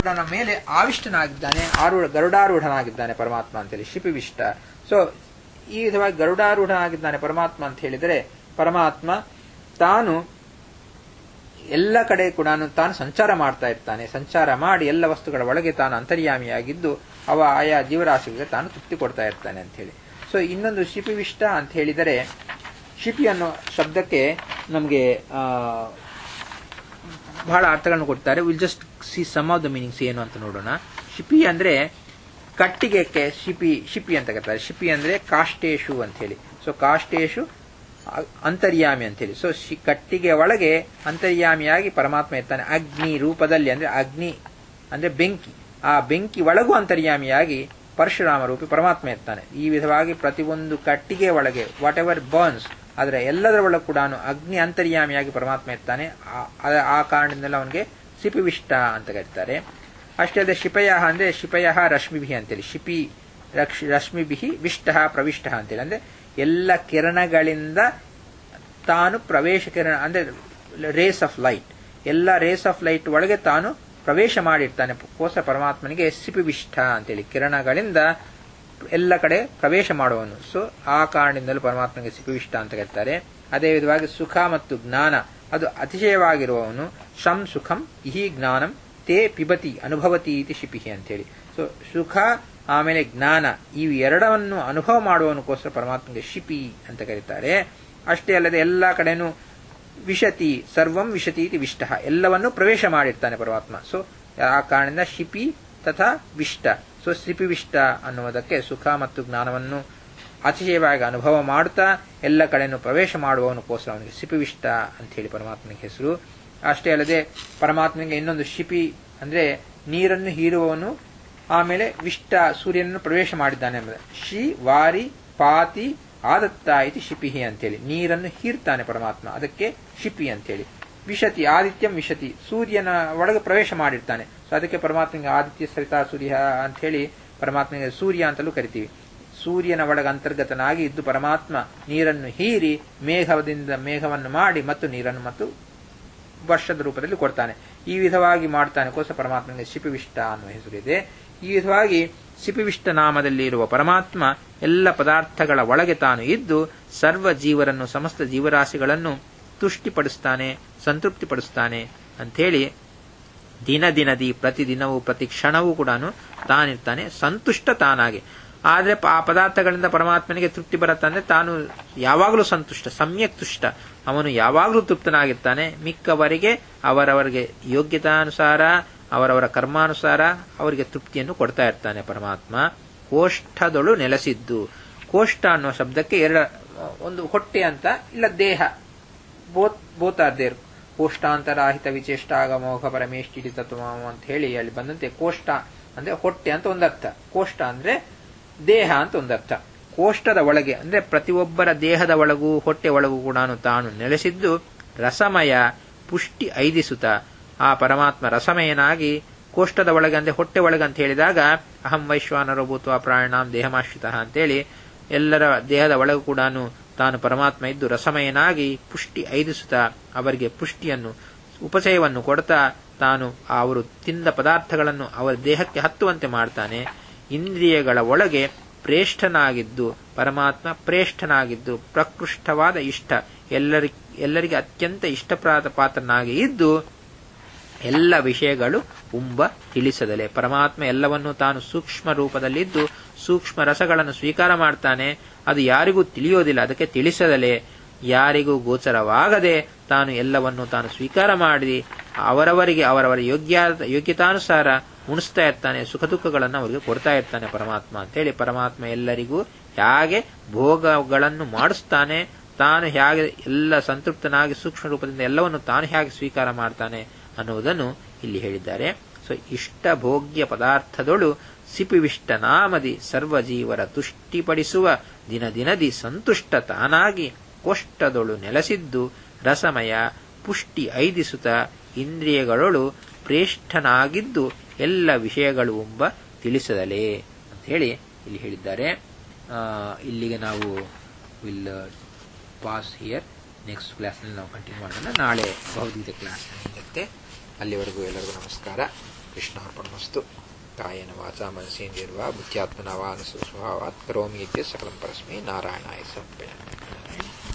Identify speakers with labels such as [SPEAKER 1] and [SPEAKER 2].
[SPEAKER 1] ಕೂಡ ನಮ್ಮ ಮೇಲೆ ಆವಿಷ್ಟನಾಗಿದ್ದಾನೆ ಆರೂಢ ಗರುಡಾರೂಢನಾಗಿದ್ದಾನೆ ಪರಮಾತ್ಮ ಅಂತೇಳಿ ಶಿಪಿವಿಷ್ಟ ಸೊ ಈ ವಿಧವಾಗಿ ಗರುಡಾರೂಢನಾಗಿದ್ದಾನೆ ಪರಮಾತ್ಮ ಅಂತ ಹೇಳಿದರೆ ಪರಮಾತ್ಮ ತಾನು ಎಲ್ಲ ಕಡೆ ಕೂಡ ತಾನು ಸಂಚಾರ ಮಾಡ್ತಾ ಇರ್ತಾನೆ ಸಂಚಾರ ಮಾಡಿ ಎಲ್ಲ ವಸ್ತುಗಳ ಒಳಗೆ ತಾನು ಅಂತರ್ಯಾಮಿಯಾಗಿದ್ದು ಅವ ಆಯಾ ಜೀವರಾಶಿಗಳಿಗೆ ತಾನು ತೃಪ್ತಿ ಕೊಡ್ತಾ ಇರ್ತಾನೆ ಅಂತ ಹೇಳಿ ಸೊ ಇನ್ನೊಂದು ಶಿಪಿವಿಷ್ಟ ಅಂತ ಹೇಳಿದರೆ ಶಿಪಿ ಅನ್ನೋ ಶಬ್ದಕ್ಕೆ ನಮಗೆ ಬಹಳ ಅರ್ಥಗಳನ್ನು ಕೊಡ್ತಾರೆ will just see some of the meanings ಏನು ಅಂತ ನೋಡೋಣ ಶಿಪಿ ಅಂದ್ರೆ ಕಟ್ಟಿಗೆಕ್ಕೆ ಶಿಪಿ ಶಿಪಿ ಅಂತ ಕರೀತಾರೆ ಶಿಪಿ ಅಂದ್ರೆ ಕಾಷ್ಟೇಶು ಅಂತ ಹೇಳಿ ಸೊ ಕಾಷ್ಟೇಶು ಅ- ಅಂತರ್ಯಾಮಿ ಅಂತ ಹೇಳಿ ಸೊ ಶಿ ಕಟ್ಟಿಗೆ ಒಳಗೆ ಅಂತರ್ಯಾಮಿಯಾಗಿ ಪರಮಾತ್ಮ ಇರ್ತಾನೆ ಅಗ್ನಿ ರೂಪದಲ್ಲಿ ಅಂದ್ರೆ ಅಗ್ನಿ ಅಂದ್ರೆ ಬೆಂಕಿ ಆ ಬೆಂಕಿ ಒಳಗೂ ಅಂತರ್ಯಾಮಿಯಾಗಿ ಪರಶುರಾಮ ರೂಪಿ ಪರಮಾತ್ಮ ಇರ್ತಾನೆ ಈ ವಿಧವಾಗಿ ಪ್ರತಿಯೊಂದು ಕಟ್ಟಿಗೆ ಒಳಗೆ ವಾಟ್ ಎವರ್ ಬರ್ನ್ಸ್ ಆದರೆ ಎಲ್ಲದರ ಒಳಗೆ ಕೂಡ ಅಗ್ನಿ ಅಂತರ್ಯಾಮಿಯಾಗಿ ಪರಮಾತ್ಮ ಇರ್ತಾನೆ ಆ- ಆ- ಆ ಕಾರಣದಿಂದಲೇ ಅವನಿಗೆ ಸಿಪಿವಿಷ್ಟ ಅಂತ ಕರೀತಾರೆ ಅಷ್ಟೇ ಅಲ್ಲದೆ ಶಿಪಯ ಅಂದ್ರೆ ಶಿಪಯ ರಶ್ಮಿಭಿ ಅಂತೇಳಿ ಶಿಪಿ ರಕ್ಷ ರಶ್ಮಿಭಿ ವಿಷ್ಟ ಪ್ರವಿಷ್ಟ ಅಂತೇಳಿ ಅಂದ್ರೆ ಎಲ್ಲ ಕಿರಣಗಳಿಂದ ತಾನು ಪ್ರವೇಶ ಕಿರಣ ಅಂದ್ರೆ ರೇಸ್ ಆಫ್ ಲೈಟ್ ಎಲ್ಲ ರೇಸ್ ಆಫ್ ಲೈಟ್ ಒಳಗೆ ತಾನು ಪ್ರವೇಶ ಮಾಡಿರ್ತಾನೆ ಕೋಸ ಪರಮಾತ್ಮನಿಗೆ ಸಿಪಿವಿಷ್ಟ ಅಂತೇಳಿ ಕಿರಣಗಳಿಂದ ಎಲ್ಲ ಕಡೆ ಪ್ರವೇಶ ಮಾಡುವನು ಸೊ ಆ ಕಾರಣದಿಂದಲೂ ಪರಮಾತ್ಮನಿಗೆ ಸಿಪಿವಿಷ್ಟ ಅಂತ ಕರೀತಾರೆ ಅದೇ ವಿಧವಾಗಿ ಸುಖ ಮತ್ತು ಜ್ಞಾನ ಅದು ಅತಿಶಯವಾಗಿರುವವನು ಶಂ ಸುಖಂ ಇಹಿ ಜ್ಞಾನಂ ತೇ ಪಿಬತಿ ಅನುಭವತಿ ಇತಿ ಶಿಪಿಹಿ ಅಂತೇಳಿ ಸೊ ಸುಖ ಆಮೇಲೆ ಜ್ಞಾನ ಇವು ಎರಡವನ್ನು ಅನುಭವ ಮಾಡುವವನಕ್ಕೋಸ್ಕರ ಪರಮಾತ್ಮಗೆ ಶಿಪಿ ಅಂತ ಕರೀತಾರೆ ಅಷ್ಟೇ ಅಲ್ಲದೆ ಎಲ್ಲ ಕಡೆನೂ ವಿಶತಿ ಸರ್ವಂ ವಿಶತಿ ಇತಿ ವಿಷ್ಟ ಎಲ್ಲವನ್ನೂ ಪ್ರವೇಶ ಮಾಡಿರ್ತಾನೆ ಪರಮಾತ್ಮ ಸೊ ಆ ಕಾರಣದಿಂದ ಶಿಪಿ ತಥಾ ವಿಷ್ಟ ಸೊ ಶಿಪಿವಿಷ್ಟ ಅನ್ನುವುದಕ್ಕೆ ಸುಖ ಮತ್ತು ಜ್ಞಾನವನ್ನು ಅತಿಶಯವಾಗಿ ಅನುಭವ ಮಾಡುತ್ತಾ ಎಲ್ಲ ಕಡೆನೂ ಪ್ರವೇಶ ಮಾಡುವವನಕ್ಕೋಸ್ಕರ ಅವನಿಗೆ ಶಿಪಿವಿಷ್ಟ ಅಂತ ಹೇಳಿ ಪರಮಾತ್ಮನಿಗೆ ಹೆಸರು ಅಷ್ಟೇ ಅಲ್ಲದೆ ಪರಮಾತ್ಮನಿಗೆ ಇನ್ನೊಂದು ಶಿಪಿ ಅಂದ್ರೆ ನೀರನ್ನು ಹೀರುವವನು ಆಮೇಲೆ ವಿಷ್ಟ ಸೂರ್ಯನನ್ನು ಪ್ರವೇಶ ಮಾಡಿದ್ದಾನೆ ಎಂಬುದು ಶಿ ವಾರಿ ಪಾತಿ ಆದತ್ತ ಇತಿ ಶಿಪಿಹಿ ಅಂತೇಳಿ ನೀರನ್ನು ಹೀರ್ತಾನೆ ಪರಮಾತ್ಮ ಅದಕ್ಕೆ ಶಿಪಿ ಅಂತೇಳಿ ವಿಶತಿ ಆದಿತ್ಯಂ ವಿಶತಿ ಸೂರ್ಯನ ಒಳಗೆ ಪ್ರವೇಶ ಮಾಡಿರ್ತಾನೆ ಸೊ ಅದಕ್ಕೆ ಪರಮಾತ್ಮನಿಗೆ ಆದಿತ್ಯ ಸರಿತಾ ಸೂರ್ಯ ಅಂತ ಹೇಳಿ ಪರಮಾತ್ಮನಿಗೆ ಸೂರ್ಯ ಅಂತಲೂ ಕರಿತೀವಿ ಸೂರ್ಯನ ಒಳಗೆ ಅಂತರ್ಗತನಾಗಿ ಇದ್ದು ಪರಮಾತ್ಮ ನೀರನ್ನು ಹೀರಿ ಮೇಘದಿಂದ ಮೇಘವನ್ನು ಮಾಡಿ ಮತ್ತು ನೀರನ್ನು ಮತ್ತು ವರ್ಷದ ರೂಪದಲ್ಲಿ ಕೊಡ್ತಾನೆ ಈ ವಿಧವಾಗಿ ಮಾಡ್ತಾನೆ ಕೋಸ ಪರಮಾತ್ಮನಿಗೆ ಶಿಪಿವಿಷ್ಟ ಅನ್ನುವ ಹೆಸರಿದೆ ಈ ವಿಧವಾಗಿ ಶಿಪಿವಿಷ್ಟ ನಾಮದಲ್ಲಿ ಇರುವ ಪರಮಾತ್ಮ ಎಲ್ಲ ಪದಾರ್ಥಗಳ ಒಳಗೆ ತಾನು ಇದ್ದು ಸರ್ವ ಜೀವರನ್ನು ಸಮಸ್ತ ಜೀವರಾಶಿಗಳನ್ನು ತುಷ್ಟಿಪಡಿಸ್ತಾನೆ ಸಂತೃಪ್ತಿಪಡಿಸ್ತಾನೆ ಅಂಥೇಳಿ ದಿನ ದಿನದಿ ಪ್ರತಿದಿನವೂ ಪ್ರತಿ ಕ್ಷಣವೂ ಕೂಡ ತಾನಿರ್ತಾನೆ ಸಂತುಷ್ಟ ತಾನಾಗಿ ಆದರೆ ಆ ಪದಾರ್ಥಗಳಿಂದ ಪರಮಾತ್ಮನಿಗೆ ತೃಪ್ತಿ ಬರುತ್ತಂದ್ರೆ ತಾನು ಯಾವಾಗಲೂ ಸಂತುಷ್ಟ ಸಮ್ಯಕ್ ತುಷ್ಟ ಅವನು ಯಾವಾಗಲೂ ತೃಪ್ತನಾಗಿರ್ತಾನೆ ಮಿಕ್ಕವರಿಗೆ ಅವರವರಿಗೆ ಯೋಗ್ಯತಾನುಸಾರ ಅವರವರ ಕರ್ಮಾನುಸಾರ ಅವರಿಗೆ ತೃಪ್ತಿಯನ್ನು ಕೊಡ್ತಾ ಇರ್ತಾನೆ ಪರಮಾತ್ಮ ಕೋಷ್ಠದೊಳು ನೆಲೆಸಿದ್ದು ಕೋಷ್ಠ ಅನ್ನುವ ಶಬ್ದಕ್ಕೆ ಎರಡ ಒಂದು ಹೊಟ್ಟೆ ಅಂತ ಇಲ್ಲ ದೇಹ ಬೋತ್ ಬೋತ್ ಆರ್ ದೇರ್ ಕೋಷ್ಠಾಂತರಾಹಿತ ವಿಚೇಷ್ಟ ಆಗಮೋಘ ಪರಮೇಷ್ಠಿ ತತ್ವಮಾಮ ಅಂತ ಹೇಳಿ ಅಲ್ಲಿ ಬಂದಂತೆ ಕೋಷ್ಠ ಅಂದ್ರೆ ಹೊಟ್ಟೆ ಅಂತ ಒಂದರ್ಥ ಕೋಷ್ಠ ಅಂದ್ರೆ ದೇಹ ಅಂತ ಒಂದರ್ಥ ಕೋಷ್ಠದ ಒಳಗೆ ಅಂದ್ರೆ ಪ್ರತಿಯೊಬ್ಬರ ದೇಹದ ಒಳಗೂ ಹೊಟ್ಟೆ ಒಳಗೂ ಕೂಡ ತಾನು ನೆಲೆಸಿದ್ದು ರಸಮಯ ಪುಷ್ಟಿ ಐದಿಸುತ್ತ ಆ ಪರಮಾತ್ಮ ರಸಮಯನಾಗಿ ಕೋಷ್ಠದ ಒಳಗೆ ಅಂದ್ರೆ ಹೊಟ್ಟೆ ಒಳಗೆ ಅಂತ ಹೇಳಿದಾಗ ಅಹಂ ವೈಶ್ವಾನರೋ ಭೂತ್ವ ಪ್ರಾಣಾಂ ದೇಹಮಾಶ್ರಿತ ಅಂತೇಳಿ ಎಲ್ಲರ ದೇಹದ ಒಳಗೂ ಕೂಡ ತಾನು ಪರಮಾತ್ಮ ಇದ್ದು ರಸಮಯನಾಗಿ ಪುಷ್ಟಿ ಐದಿಸುತ್ತ ಅವರಿಗೆ ಪುಷ್ಟಿಯನ್ನು ಉಪಚಯವನ್ನು ಕೊಡ್ತಾ ತಾನು ಅವರು ತಿಂದ ಪದಾರ್ಥಗಳನ್ನು ಅವರ ದೇಹಕ್ಕೆ ಹತ್ತುವಂತೆ ಮಾಡ್ತಾನೆ ಇಂದ್ರಿಯಗಳ ಒಳಗೆ ಪ್ರೇಷ್ಠನಾಗಿದ್ದು ಪರಮಾತ್ಮ ಪ್ರೇಷ್ಠನಾಗಿದ್ದು ಪ್ರಕೃಷ್ಟವಾದ ಇಷ್ಟ ಎಲ್ಲರಿ ಎಲ್ಲರಿಗೆ ಅತ್ಯಂತ ಇಷ್ಟಪ್ರಾದ ಪಾತ್ರನಾಗಿ ಇದ್ದು ಎಲ್ಲ ವಿಷಯಗಳು ಉಂಬ ತಿಳಿಸದಲೆ ಪರಮಾತ್ಮ ಎಲ್ಲವನ್ನೂ ತಾನು ಸೂಕ್ಷ್ಮ ರೂಪದಲ್ಲಿದ್ದು ಸೂಕ್ಷ್ಮ ರಸಗಳನ್ನು ಸ್ವೀಕಾರ ಮಾಡ್ತಾನೆ ಅದು ಯಾರಿಗೂ ತಿಳಿಯೋದಿಲ್ಲ ಅದಕ್ಕೆ ತಿಳಿಸದಲೆ ಯಾರಿಗೂ ಗೋಚರವಾಗದೆ ತಾನು ಎಲ್ಲವನ್ನು ತಾನು ಸ್ವೀಕಾರ ಮಾಡಿ ಅವರವರಿಗೆ ಅವರವರ ಯೋಗ್ಯ ಯೋಗ್ಯತಾನುಸಾರ ಉಣಿಸ್ತಾ ಇರ್ತಾನೆ ಸುಖ ದುಃಖಗಳನ್ನು ಅವರಿಗೆ ಕೊಡ್ತಾ ಇರ್ತಾನೆ ಪರಮಾತ್ಮ ಅಂತೇಳಿ ಪರಮಾತ್ಮ ಎಲ್ಲರಿಗೂ ಹೇಗೆ ಭೋಗಗಳನ್ನು ಮಾಡಿಸ್ತಾನೆ ತಾನು ಹೇಗೆ ಎಲ್ಲ ಸಂತೃಪ್ತನಾಗಿ ಸೂಕ್ಷ್ಮ ರೂಪದಿಂದ ಎಲ್ಲವನ್ನು ತಾನು ಹೇಗೆ ಸ್ವೀಕಾರ ಮಾಡ್ತಾನೆ ಅನ್ನುವುದನ್ನು ಇಲ್ಲಿ ಹೇಳಿದ್ದಾರೆ ಸೊ ಇಷ್ಟ ಭೋಗ್ಯ ಪದಾರ್ಥದೊಳು ಸಿಪಿವಿಷ್ಟ ನಾಮದಿ ಸರ್ವಜೀವರ ತುಷ್ಟಿಪಡಿಸುವ ದಿನ ದಿನದಿ ಸಂತುಷ್ಟ ತಾನಾಗಿ ಕೋಷ್ಟದೊಳು ನೆಲೆಸಿದ್ದು ರಸಮಯ ಪುಷ್ಟಿ ಐದಿಸುತ್ತ ಇಂದ್ರಿಯಗಳೊಳು ಪ್ರೇಷ್ಠನಾಗಿದ್ದು ಎಲ್ಲ ವಿಷಯಗಳು ಎಂಬ ತಿಳಿಸದಲೇ ಅಂತ ಹೇಳಿ ಇಲ್ಲಿ ಹೇಳಿದ್ದಾರೆ ಇಲ್ಲಿಗೆ ನಾವು ವಿಲ್ ಪಾಸ್ ಹಿಯರ್ ನೆಕ್ಸ್ಟ್ ಕ್ಲಾಸ್ನಲ್ಲಿ ನಾವು ಕಂಟಿನ್ಯೂ ಮಾಡೋಣ ನಾಳೆ ಭೌತಿಕ ಕ್ಲಾಸ್ ಇರುತ್ತೆ ಅಲ್ಲಿವರೆಗೂ ಎಲ್ಲರಿಗೂ ನಮಸ್ಕಾರ ಕೃಷ್ಣಾರ್ಪಣಮಸ್ತು ಕಾಯನ ವಾಚ ಮನಸೇಂದ್ರಿಯರ್ವಾ ಬುದ್ಧ್ಯಾತ್ಮನ ವಾ ಅನುಸ್ವಭಾವಾತ್ ಕರೋಮಿ ಇತ್ಯ ಸಕಲಂ ಪರಸ್ಮೈ ನಾರಾಯಣಾಯ ಸಮರ್ಪಯಾಮಿ